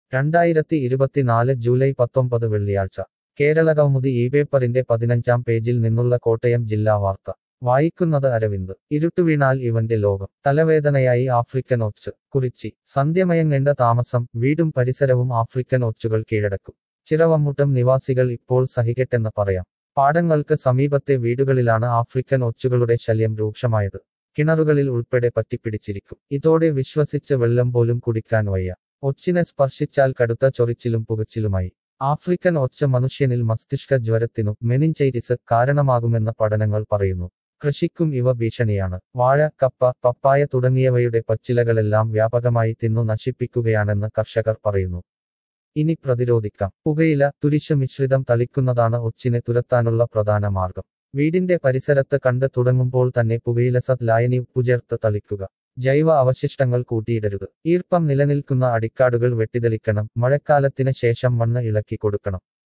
രണ്ടായിരത്തി ഇരുപത്തിനാല് ജൂലൈ പത്തൊമ്പത് വെള്ളിയാഴ്ച കേരളകൗമുദി ഈ പേപ്പറിന്റെ പതിനഞ്ചാം പേജിൽ നിന്നുള്ള കോട്ടയം ജില്ലാ വാർത്ത വായിക്കുന്നത് അരവിന്ദ് ഇരുട്ടുവീണാൽ ഇവന്റെ ലോകം തലവേദനയായി ആഫ്രിക്കൻ ഒച്ച് കുറിച്ചി സന്ധ്യമയങ്ങേണ്ട താമസം വീടും പരിസരവും ആഫ്രിക്കൻ ഒച്ചുകൾ കീഴടക്കും ചിറവമ്മുട്ടം നിവാസികൾ ഇപ്പോൾ സഹിക്കട്ടെന്ന് പറയാം പാടങ്ങൾക്ക് സമീപത്തെ വീടുകളിലാണ് ആഫ്രിക്കൻ ഒച്ചുകളുടെ ശല്യം രൂക്ഷമായത് കിണറുകളിൽ ഉൾപ്പെടെ പറ്റിപ്പിടിച്ചിരിക്കും ഇതോടെ വിശ്വസിച്ച് വെള്ളം പോലും കുടിക്കാൻ വയ്യ ഒച്ചിനെ സ്പർശിച്ചാൽ കടുത്ത ചൊറിച്ചിലും പുകച്ചിലുമായി ആഫ്രിക്കൻ ഒച്ച മനുഷ്യനിൽ മസ്തിഷ്ക ജ്വരത്തിനു മെനിഞ്ചൈറ്റിസ് കാരണമാകുമെന്ന് പഠനങ്ങൾ പറയുന്നു കൃഷിക്കും ഇവ ഭീഷണിയാണ് വാഴ കപ്പ പപ്പായ തുടങ്ങിയവയുടെ പച്ചിലകളെല്ലാം വ്യാപകമായി തിന്നു നശിപ്പിക്കുകയാണെന്ന് കർഷകർ പറയുന്നു ഇനി പ്രതിരോധിക്കാം പുകയില തുരിശ് മിശ്രിതം തളിക്കുന്നതാണ് ഒച്ചിനെ തുരത്താനുള്ള പ്രധാന മാർഗം വീടിന്റെ പരിസരത്ത് കണ്ട് തുടങ്ങുമ്പോൾ തന്നെ പുകയില സത് ലായനി ഉപ്പുചേർത്ത് തളിക്കുക ജൈവ അവശിഷ്ടങ്ങൾ കൂട്ടിയിടരുത് ഈർപ്പം നിലനിൽക്കുന്ന അടിക്കാടുകൾ വെട്ടിതെളിക്കണം മഴക്കാലത്തിന് ശേഷം മണ്ണ് ഇളക്കി കൊടുക്കണം